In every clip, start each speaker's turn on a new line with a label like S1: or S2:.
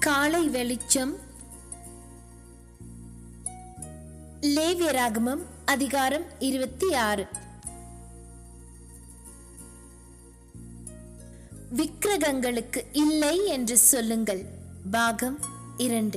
S1: காலை வெளிச்சம் லேவியராகமம் அதிகாரம் இருபத்தி ஆறு விக்கிரகங்களுக்கு இல்லை என்று சொல்லுங்கள் பாகம் இரண்டு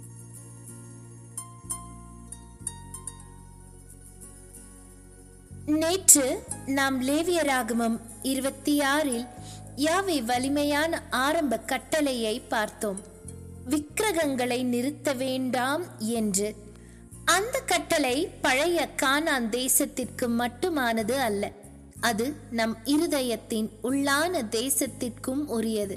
S1: நேற்று நாம் லேவியராகமம் இருபத்தி ஆறில் யாவை வலிமையான ஆரம்ப கட்டளையை பார்த்தோம் விக்கிரகங்களை நிறுத்த வேண்டாம் என்று அந்த கட்டளை பழைய கானான் தேசத்திற்கு மட்டுமானது அல்ல அது நம் இருதயத்தின் உள்ளான தேசத்திற்கும் உரியது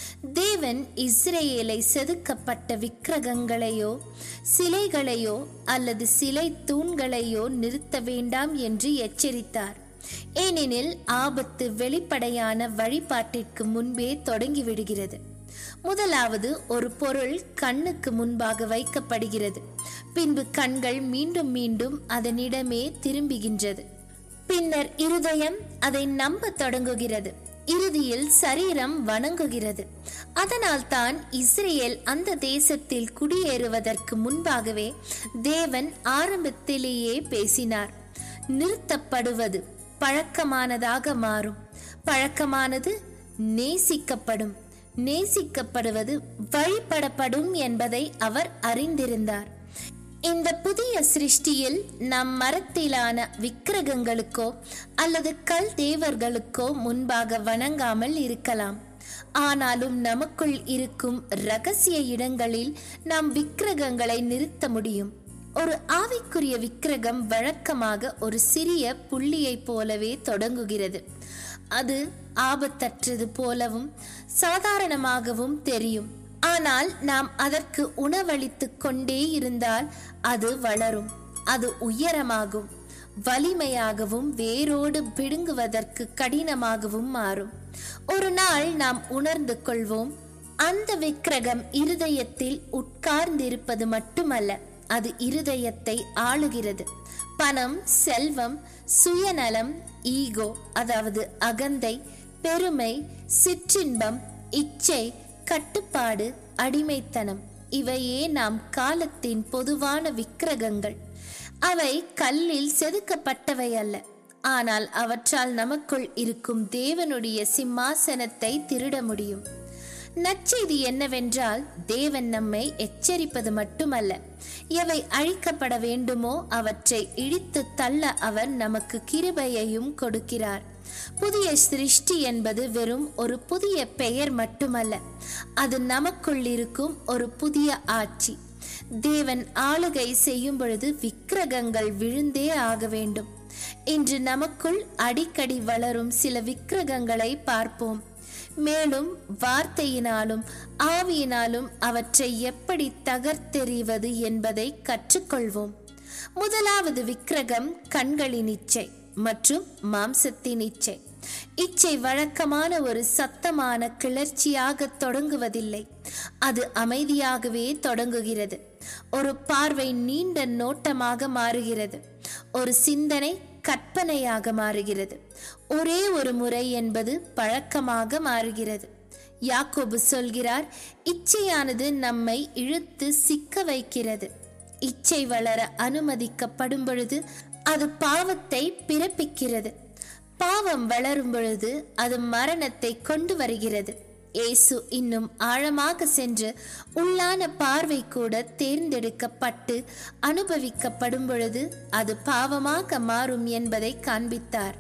S1: தேவன் இஸ்ரேலை செதுக்கப்பட்ட விக்கிரகங்களையோ சிலைகளையோ அல்லது சிலை தூண்களையோ நிறுத்த வேண்டாம் என்று எச்சரித்தார் ஏனெனில் ஆபத்து வெளிப்படையான வழிபாட்டிற்கு முன்பே தொடங்கிவிடுகிறது முதலாவது ஒரு பொருள் கண்ணுக்கு முன்பாக வைக்கப்படுகிறது பின்பு கண்கள் மீண்டும் மீண்டும் அதனிடமே திரும்புகின்றது பின்னர் இருதயம் அதை நம்ப தொடங்குகிறது இறுதியில் சரீரம் வணங்குகிறது அதனால் தான் இஸ்ரேல் அந்த தேசத்தில் குடியேறுவதற்கு முன்பாகவே தேவன் ஆரம்பத்திலேயே பேசினார் நிறுத்தப்படுவது பழக்கமானதாக மாறும் பழக்கமானது நேசிக்கப்படும் நேசிக்கப்படுவது வழிபடப்படும் என்பதை அவர் அறிந்திருந்தார் இந்த புதிய சிருஷ்டியில் நம் மரத்திலான விக்கிரகங்களுக்கோ அல்லது கல் தேவர்களுக்கோ முன்பாக வணங்காமல் இருக்கலாம் ஆனாலும் நமக்குள் இருக்கும் ரகசிய இடங்களில் நாம் விக்கிரகங்களை நிறுத்த முடியும் ஒரு ஆவிக்குரிய விக்கிரகம் வழக்கமாக ஒரு சிறிய புள்ளியைப் போலவே தொடங்குகிறது அது ஆபத்தற்றது போலவும் சாதாரணமாகவும் தெரியும் ஆனால் நாம் அதற்கு உணவளித்து கொண்டே இருந்தால் அது வளரும் அது உயரமாகும் வலிமையாகவும் வேரோடு பிடுங்குவதற்கு கடினமாகவும் மாறும் ஒரு நாள் நாம் உணர்ந்து கொள்வோம் அந்த விக்கிரகம் இருதயத்தில் உட்கார்ந்திருப்பது மட்டுமல்ல அது இருதயத்தை ஆளுகிறது பணம் செல்வம் சுயநலம் ஈகோ அதாவது அகந்தை பெருமை சிற்றின்பம் இச்சை கட்டுப்பாடு அடிமைத்தனம் இவையே நாம் காலத்தின் பொதுவான விக்கிரகங்கள் அவை கல்லில் செதுக்கப்பட்டவை அல்ல ஆனால் அவற்றால் நமக்குள் இருக்கும் தேவனுடைய சிம்மாசனத்தை திருட முடியும் நற்செய்தி என்னவென்றால் தேவன் நம்மை எச்சரிப்பது மட்டுமல்ல எவை அழிக்கப்பட வேண்டுமோ அவற்றை இழித்து தள்ள அவர் நமக்கு கிருபையையும் கொடுக்கிறார் புதிய சிருஷ்டி என்பது வெறும் ஒரு புதிய பெயர் மட்டுமல்ல அது நமக்குள் இருக்கும் ஒரு புதிய ஆட்சி தேவன் ஆளுகை செய்யும் பொழுது விக்கிரகங்கள் விழுந்தே ஆக வேண்டும் இன்று நமக்குள் அடிக்கடி வளரும் சில விக்கிரகங்களை பார்ப்போம் மேலும் வார்த்தையினாலும் ஆவியினாலும் அவற்றை எப்படி தகர்த்தெறிவது என்பதை கற்றுக்கொள்வோம் முதலாவது விக்கிரகம் கண்களின் இச்சை மற்றும் மாம்சத்தின் இச்சை இச்சை வழக்கமான ஒரு சத்தமான கிளர்ச்சியாக தொடங்குவதில்லை அது அமைதியாகவே தொடங்குகிறது ஒரு பார்வை நீண்ட நோட்டமாக மாறுகிறது ஒரு சிந்தனை கற்பனையாக மாறுகிறது ஒரே ஒரு முறை என்பது பழக்கமாக மாறுகிறது யாக்கோபு சொல்கிறார் இச்சையானது நம்மை இழுத்து சிக்க வைக்கிறது இச்சை வளர அனுமதிக்கப்படும் பொழுது அது பாவத்தை பிறப்பிக்கிறது பாவம் வளரும் பொழுது அது மரணத்தை கொண்டு வருகிறது இயேசு இன்னும் ஆழமாக சென்று உள்ளான பார்வை கூட தேர்ந்தெடுக்கப்பட்டு அனுபவிக்கப்படும் பொழுது அது பாவமாக மாறும் என்பதை காண்பித்தார்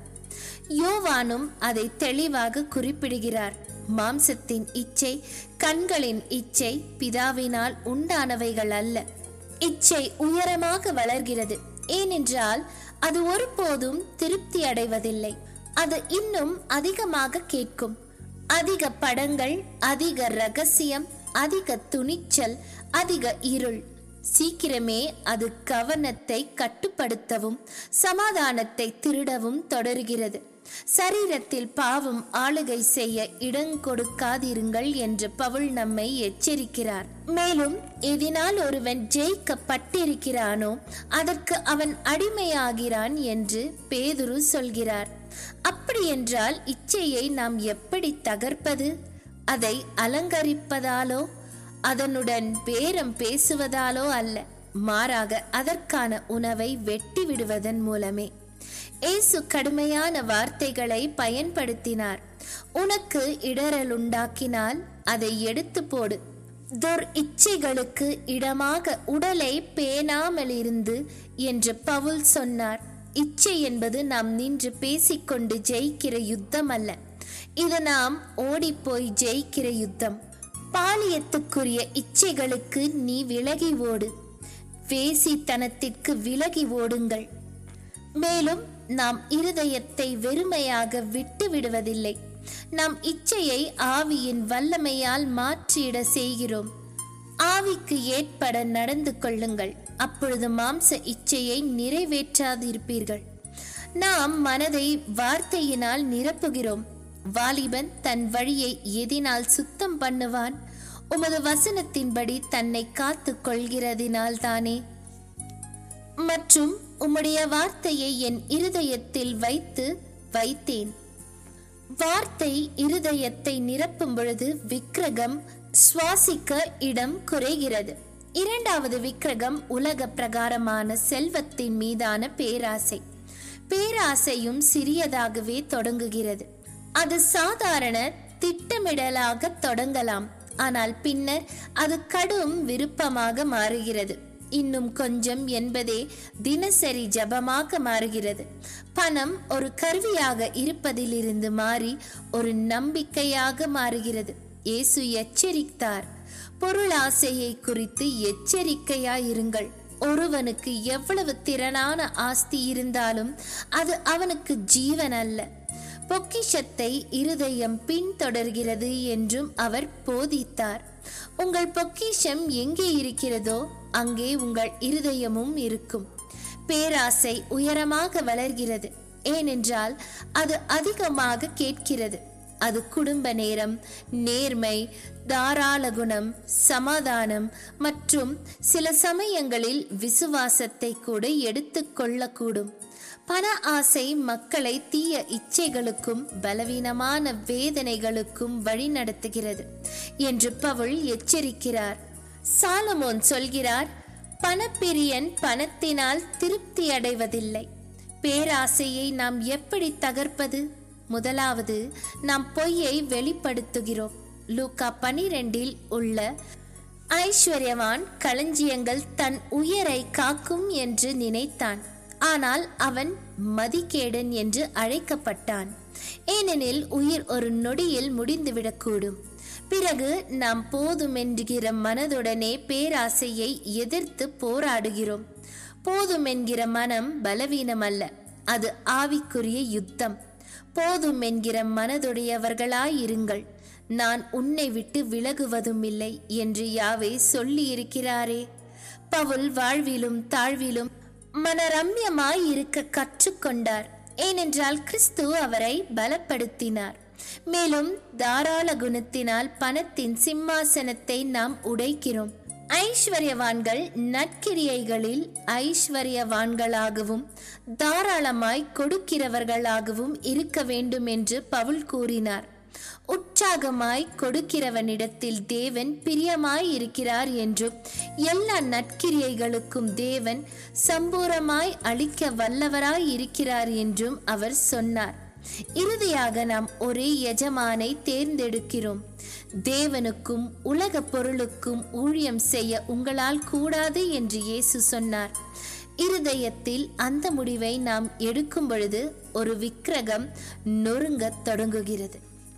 S1: யோவானும் அதை தெளிவாக குறிப்பிடுகிறார் மாம்சத்தின் இச்சை கண்களின் இச்சை பிதாவினால் உண்டானவைகள் அல்ல இச்சை உயரமாக வளர்கிறது ஏனென்றால் அது ஒருபோதும் திருப்தி அடைவதில்லை அது இன்னும் அதிகமாக கேட்கும் அதிக படங்கள் அதிக ரகசியம் அதிக துணிச்சல் அதிக இருள் சீக்கிரமே அது கவனத்தை கட்டுப்படுத்தவும் சமாதானத்தை திருடவும் தொடர்கிறது சரீரத்தில் பாவம் ஆளுகை செய்ய இடம் கொடுக்காதிருங்கள் என்று பவுல் நம்மை எச்சரிக்கிறார் மேலும் எதினால் ஒருவன் ஜெயிக்கப்பட்டிருக்கிறானோ அதற்கு அவன் அடிமையாகிறான் என்று பேதுரு சொல்கிறார் அப்படி என்றால் இச்சையை நாம் எப்படி தகர்ப்பது அதை அலங்கரிப்பதாலோ அதனுடன் பேரம் பேசுவதாலோ அல்ல மாறாக அதற்கான உணவை வெட்டி விடுவதன் மூலமே இயேசு கடுமையான வார்த்தைகளை பயன்படுத்தினார் உனக்கு இடரல் உண்டாக்கினால் அதை எடுத்து போடு துர் இச்சைகளுக்கு இடமாக உடலை பேணாமல் இருந்து என்று பவுல் சொன்னார் இச்சை என்பது நாம் நின்று பேசிக்கொண்டு ஜெயிக்கிற யுத்தம் அல்ல இது நாம் ஓடிப்போய் ஜெயிக்கிற யுத்தம் பாலியத்துக்குரிய இச்சைகளுக்கு நீ விலகி ஓடு வேசித்தனத்திற்கு விலகி ஓடுங்கள் மேலும் நாம் இருதயத்தை வெறுமையாக விட்டு விடுவதில்லை நம் இச்சையை ஆவியின் வல்லமையால் மாற்றிட செய்கிறோம் ஆவிக்கு ஏற்பட நடந்து கொள்ளுங்கள் அப்பொழுது மாம்ச இச்சையை நிறைவேற்றாதிருப்பீர்கள் நாம் மனதை வார்த்தையினால் நிரப்புகிறோம் வாலிபன் தன் வழியை எதினால் சுத்தம் பண்ணுவான் உமது வசனத்தின்படி தன்னை காத்துக் கொள்கிறதினால் தானே மற்றும் உம்முடைய வார்த்தையை என் இருதயத்தில் வைத்து வைத்தேன் வார்த்தை இருதயத்தை நிரப்பும் பொழுது விக்கிரகம் சுவாசிக்க இடம் குறைகிறது இரண்டாவது விக்கிரகம் உலக பிரகாரமான செல்வத்தின் மீதான பேராசை பேராசையும் சிறியதாகவே தொடங்குகிறது அது சாதாரண திட்டமிடலாக தொடங்கலாம் ஆனால் பின்னர் அது கடும் விருப்பமாக மாறுகிறது இன்னும் கொஞ்சம் என்பதே தினசரி ஜபமாக மாறுகிறது பணம் ஒரு கருவியாக இருப்பதிலிருந்து மாறி ஒரு நம்பிக்கையாக மாறுகிறது இயேசு எச்சரித்தார் பொருள் ஆசையை குறித்து எச்சரிக்கையாயிருங்கள் ஒருவனுக்கு எவ்வளவு திறனான ஆஸ்தி இருந்தாலும் அது அவனுக்கு ஜீவன் அல்ல பொக்கிஷத்தை இருதயம் பின்தொடர்கிறது என்றும் அவர் போதித்தார் உங்கள் பொக்கிஷம் எங்கே இருக்கிறதோ அங்கே உங்கள் இருதயமும் இருக்கும் பேராசை உயரமாக வளர்கிறது ஏனென்றால் அது அதிகமாக கேட்கிறது அது குடும்ப நேரம் நேர்மை தாராள குணம் சமாதானம் மற்றும் சில சமயங்களில் விசுவாசத்தை கூட எடுத்துக்கொள்ளக்கூடும் பண ஆசை மக்களை தீய இச்சைகளுக்கும் பலவீனமான வேதனைகளுக்கும் வழிநடத்துகிறது என்று பவுல் எச்சரிக்கிறார் சாலமோன் சொல்கிறார் பணப்பிரியன் பணத்தினால் திருப்தி அடைவதில்லை பேராசையை நாம் எப்படி தகர்ப்பது முதலாவது நாம் பொய்யை வெளிப்படுத்துகிறோம் லூக்கா பனிரெண்டில் உள்ள ஐஸ்வர்யவான் களஞ்சியங்கள் தன் உயரை காக்கும் என்று நினைத்தான் ஆனால் அவன் மதிகேடன் என்று அழைக்கப்பட்டான் ஏனெனில் உயிர் ஒரு நொடியில் முடிந்துவிடக்கூடும் பிறகு நாம் போதும் என்கிற மனதுடனே பேராசையை எதிர்த்து போராடுகிறோம் போதும் என்கிற மனம் பலவீனம் அல்ல அது ஆவிக்குரிய யுத்தம் போதும் என்கிற மனதுடையவர்களாயிருங்கள் நான் உன்னை விட்டு விலகுவதும் இல்லை என்று யாவே சொல்லி இருக்கிறாரே பவுல் வாழ்விலும் தாழ்விலும் மனரம்யமாய் இருக்க கற்றுக்கொண்டார் ஏனென்றால் கிறிஸ்து அவரை பலப்படுத்தினார் மேலும் தாராள குணத்தினால் பணத்தின் சிம்மாசனத்தை நாம் உடைக்கிறோம் ஐஸ்வர்யவான்கள் நற்கிரியைகளில் ஐஸ்வர்யவான்களாகவும் தாராளமாய் கொடுக்கிறவர்களாகவும் இருக்க வேண்டும் என்று பவுல் கூறினார் உற்சாகமாய் கொடுக்கிறவனிடத்தில் தேவன் பிரியமாய் இருக்கிறார் என்றும் எல்லா நற்கிரியைகளுக்கும் தேவன் சம்பூரமாய் அளிக்க வல்லவராய் இருக்கிறார் என்றும் அவர் சொன்னார் இறுதியாக நாம் ஒரே எஜமானை தேர்ந்தெடுக்கிறோம் தேவனுக்கும் உலக பொருளுக்கும் ஊழியம் செய்ய உங்களால் கூடாது என்று இயேசு சொன்னார் இருதயத்தில் அந்த முடிவை நாம் எடுக்கும் பொழுது ஒரு விக்கிரகம் நொறுங்கத் தொடங்குகிறது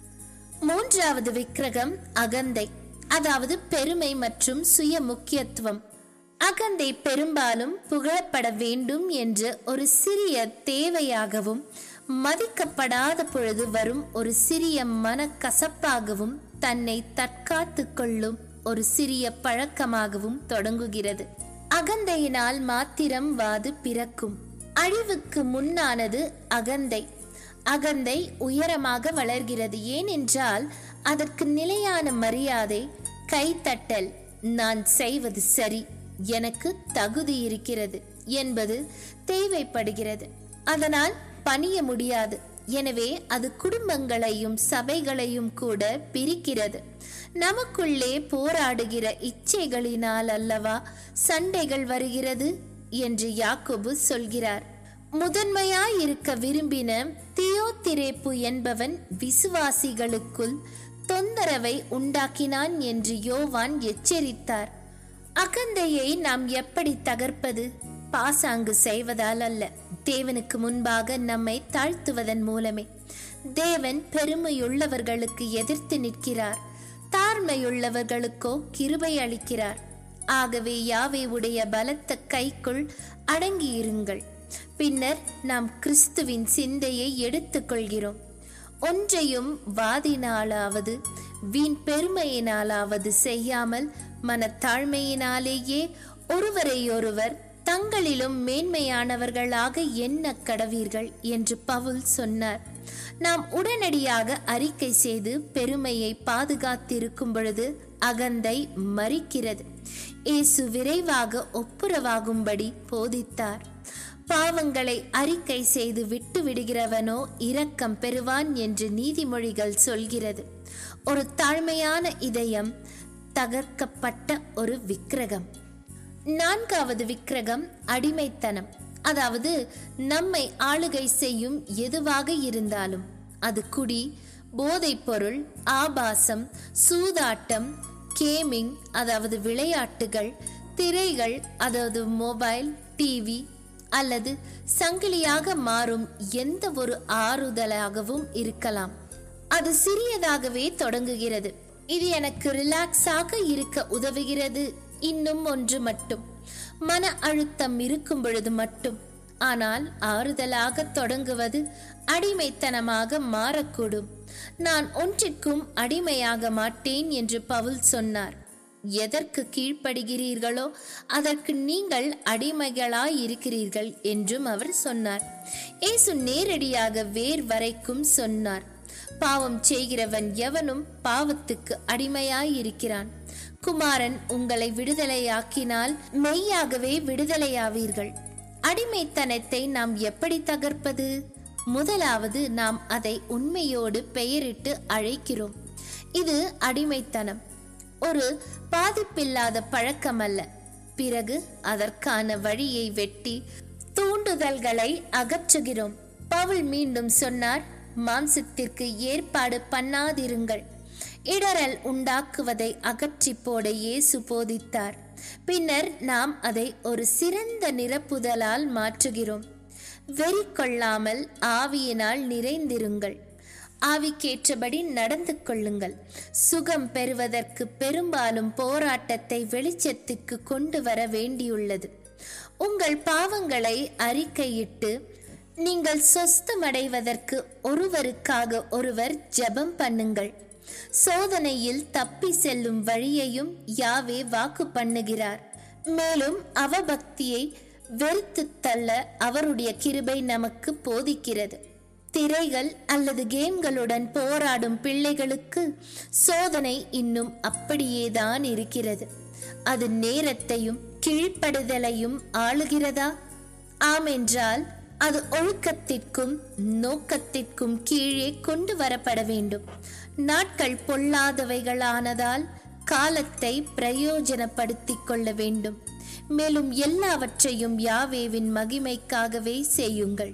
S1: மூன்றாவது விக்கிரகம் அகந்தை அதாவது பெருமை மற்றும் சுய முக்கியத்துவம் அகந்தை பெரும்பாலும் புகழப்பட வேண்டும் என்ற ஒரு சிறிய தேவையாகவும் மதிக்கப்படாத பொழுது வரும் ஒரு சிறிய மனக்கசப்பாகவும் தன்னை தற்காத்து கொள்ளும் ஒரு சிறிய பழக்கமாகவும் தொடங்குகிறது அகந்தையினால் மாத்திரம் வாது பிறக்கும் அழிவுக்கு முன்னானது அகந்தை அகந்தை உயரமாக வளர்கிறது ஏனென்றால் அதற்கு நிலையான மரியாதை கைத்தட்டல் நான் செய்வது சரி எனக்கு தகுதி இருக்கிறது என்பது தேவைப்படுகிறது அதனால் பணிய முடியாது எனவே அது குடும்பங்களையும் சபைகளையும் கூட பிரிக்கிறது நமக்குள்ளே போராடுகிற இச்சைகளினால் அல்லவா சண்டைகள் வருகிறது என்று யாக்கோபு சொல்கிறார் முதன்மையாய் இருக்க விரும்பின தியோதிரேப்பு என்பவன் விசுவாசிகளுக்குள் தொந்தரவை உண்டாக்கினான் என்று யோவான் எச்சரித்தார் அகந்தையை நாம் எப்படி தகர்ப்பது பாசாங்கு செய்வதால் அல்ல தேவனுக்கு முன்பாக நம்மை தாழ்த்துவதன் மூலமே தேவன் பெருமையுள்ளவர்களுக்கு எதிர்த்து நிற்கிறார் தாழ்மையுள்ளவர்களுக்கோ கிருபை அளிக்கிறார் ஆகவே யாவே உடைய பலத்த கைக்குள் அடங்கியிருங்கள் பின்னர் நாம் கிறிஸ்துவின் சிந்தையை எடுத்துக்கொள்கிறோம் ஒன்றையும் வாதினாலாவது வீண் பெருமையினாலாவது செய்யாமல் மனத்தாழ்மையினாலேயே ஒருவரையொருவர் தங்களிலும் மேன்மையானவர்களாக எண்ண கடவீர்கள் என்று பவுல் சொன்னார் நாம் உடனடியாக அறிக்கை செய்து பெருமையை பாதுகாத்திருக்கும் பொழுது அகந்தை மறிக்கிறது இயேசு விரைவாக ஒப்புரவாகும்படி போதித்தார் பாவங்களை அறிக்கை செய்து விட்டு விடுகிறவனோ இரக்கம் பெறுவான் என்று நீதிமொழிகள் சொல்கிறது ஒரு தாழ்மையான இதயம் தகர்க்கப்பட்ட ஒரு விக்கிரகம் நான்காவது விக்கிரகம் அடிமைத்தனம் அதாவது நம்மை ஆளுகை செய்யும் எதுவாக இருந்தாலும் அது குடி போதைப் பொருள் ஆபாசம் சூதாட்டம் கேமிங் அதாவது விளையாட்டுகள் திரைகள் அதாவது மொபைல் டிவி அல்லது சங்கிலியாக மாறும் எந்த ஒரு ஆறுதலாகவும் இருக்கலாம் அது சிறியதாகவே தொடங்குகிறது இது எனக்கு ரிலாக்ஸாக இருக்க உதவுகிறது இன்னும் ஒன்று மட்டும் மன அழுத்தம் இருக்கும் பொழுது மட்டும் ஆனால் ஆறுதலாக தொடங்குவது அடிமைத்தனமாக மாறக்கூடும் நான் ஒன்றிற்கும் அடிமையாக மாட்டேன் என்று பவுல் சொன்னார் எதற்கு கீழ்ப்படுகிறீர்களோ அதற்கு நீங்கள் அடிமைகளாய் இருக்கிறீர்கள் என்றும் அவர் சொன்னார் இயேசு நேரடியாக வேர் வரைக்கும் சொன்னார் பாவம் செய்கிறவன் எவனும் பாவத்துக்கு அடிமையாய் இருக்கிறான் குமாரன் உங்களை விடுதலையாக்கினால் மெய்யாகவே விடுதலையாவீர்கள் அடிமைத்தனத்தை நாம் எப்படி தகர்ப்பது முதலாவது நாம் அதை உண்மையோடு பெயரிட்டு அழைக்கிறோம் இது அடிமைத்தனம் ஒரு பாதிப்பில்லாத பழக்கம் அல்ல பிறகு அதற்கான வழியை வெட்டி தூண்டுதல்களை அகற்றுகிறோம் பவுல் மீண்டும் சொன்னார் மாம்சத்திற்கு ஏற்பாடு பண்ணாதிருங்கள் இடரல் உண்டாக்குவதை அகற்றி போட இயேசு போதித்தார் பின்னர் நாம் அதை ஒரு சிறந்த நிரப்புதலால் மாற்றுகிறோம் வெறி கொள்ளாமல் ஆவியினால் நிறைந்திருங்கள் ஆவிக்கேற்றபடி நடந்து கொள்ளுங்கள் சுகம் பெறுவதற்கு பெரும்பாலும் போராட்டத்தை வெளிச்சத்திற்கு கொண்டு வர வேண்டியுள்ளது உங்கள் பாவங்களை அறிக்கையிட்டு நீங்கள் சொஸ்தமடைவதற்கு ஒருவருக்காக ஒருவர் ஜெபம் பண்ணுங்கள் சோதனையில் தப்பி செல்லும் வழியையும் யாவே வாக்கு பண்ணுகிறார் மேலும் அவபக்தியை வெறுத்து தள்ள அவருடைய கிருபை நமக்கு போதிக்கிறது திரைகள் அல்லது கேம்களுடன் போராடும் பிள்ளைகளுக்கு சோதனை இன்னும் அப்படியேதான் இருக்கிறது அது நேரத்தையும் கீழ்ப்படுதலையும் ஆளுகிறதா ஆமென்றால் அது ஒழுக்கத்திற்கும் நோக்கத்திற்கும் கீழே கொண்டு வரப்பட வேண்டும் நாட்கள் பொல்லாதவைகளானதால் காலத்தை பிரயோஜனப்படுத்திக் கொள்ள வேண்டும் மேலும் எல்லாவற்றையும் யாவேவின் மகிமைக்காகவே செய்யுங்கள்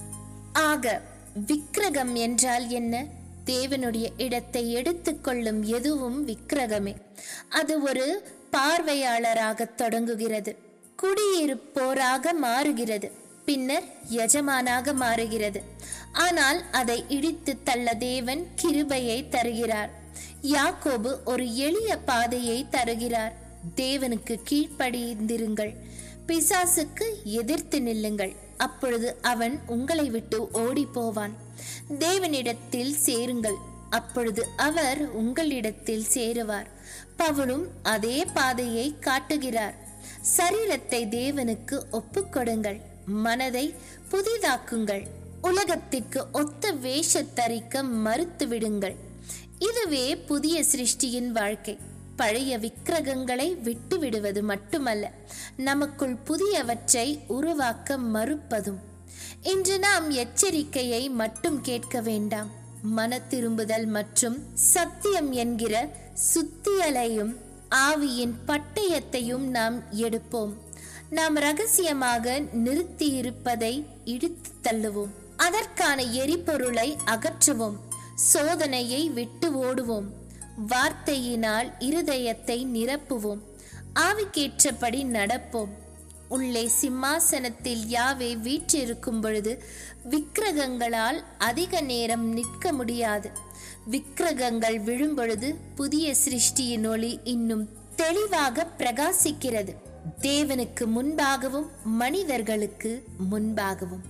S1: ஆக விக்கிரகம் என்றால் என்ன தேவனுடைய இடத்தை எடுத்துக்கொள்ளும் எதுவும் விக்கிரகமே அது ஒரு பார்வையாளராக தொடங்குகிறது குடியிருப்போராக மாறுகிறது பின்னர் எஜமானாக மாறுகிறது ஆனால் அதை இடித்து தள்ள தேவன் கிருபையை தருகிறார் யாக்கோபு ஒரு எளிய பாதையை தருகிறார் தேவனுக்கு கீழ்ப்படிந்திருங்கள் பிசாசுக்கு எதிர்த்து நில்லுங்கள் அப்பொழுது அவன் உங்களை விட்டு ஓடி போவான் தேவனிடத்தில் சேருங்கள் அப்பொழுது அவர் உங்களிடத்தில் சேருவார் பவுலும் அதே பாதையை காட்டுகிறார் சரீரத்தை தேவனுக்கு ஒப்புக்கொடுங்கள் மனதை புதிதாக்குங்கள் உலகத்திற்கு ஒத்த வேஷத்தரிக்க மறுத்து விடுங்கள் இதுவே புதிய சிருஷ்டியின் வாழ்க்கை பழைய விக்கிரகங்களை விட்டு விடுவது மட்டுமல்ல நமக்குள் புதியவற்றை உருவாக்க மறுப்பதும் இன்று நாம் எச்சரிக்கையை மட்டும் கேட்க வேண்டாம் மன திரும்புதல் மற்றும் சத்தியம் என்கிற சுத்தியலையும் ஆவியின் பட்டயத்தையும் நாம் எடுப்போம் நாம் ரகசியமாக நிறுத்தியிருப்பதை இழுத்து தள்ளுவோம் அதற்கான எரிபொருளை அகற்றுவோம் சோதனையை விட்டு ஓடுவோம் வார்த்தையினால் இருதயத்தை நிரப்புவோம் ஆவிக்கேற்றபடி நடப்போம் உள்ளே சிம்மாசனத்தில் யாவே வீற்றிருக்கும் பொழுது விக்கிரகங்களால் அதிக நேரம் நிற்க முடியாது விக்கிரகங்கள் விழும்பொழுது புதிய சிருஷ்டியின் ஒளி இன்னும் தெளிவாக பிரகாசிக்கிறது தேவனுக்கு முன்பாகவும் மனிதர்களுக்கு முன்பாகவும்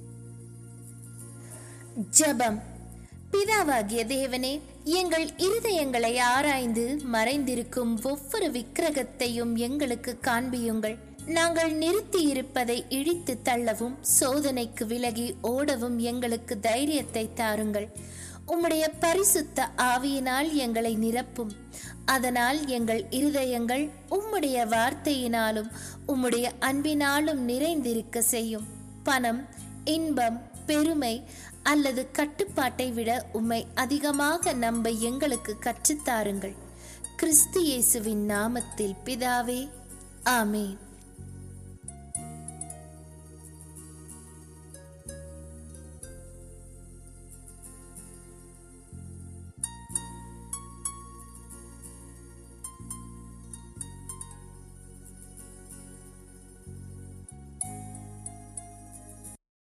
S1: ஜெபம் பிதாவாகிய தேவனே எங்கள் இருதயங்களை ஆராய்ந்து மறைந்திருக்கும் ஒவ்வொரு விக்கிரகத்தையும் எங்களுக்கு காண்பியுங்கள் நாங்கள் நிறுத்தி இருப்பதை இழித்து தள்ளவும் சோதனைக்கு விலகி ஓடவும் எங்களுக்கு தைரியத்தை தாருங்கள் உம்முடைய பரிசுத்த ஆவியினால் எங்களை நிரப்பும் அதனால் எங்கள் இருதயங்கள் உம்முடைய வார்த்தையினாலும் உம்முடைய அன்பினாலும் நிறைந்திருக்க செய்யும் பணம் இன்பம் பெருமை அல்லது கட்டுப்பாட்டை விட உம்மை அதிகமாக நம்ப எங்களுக்கு கற்றுத்தாருங்கள் கிறிஸ்து இயேசுவின் நாமத்தில் பிதாவே ஆமேன்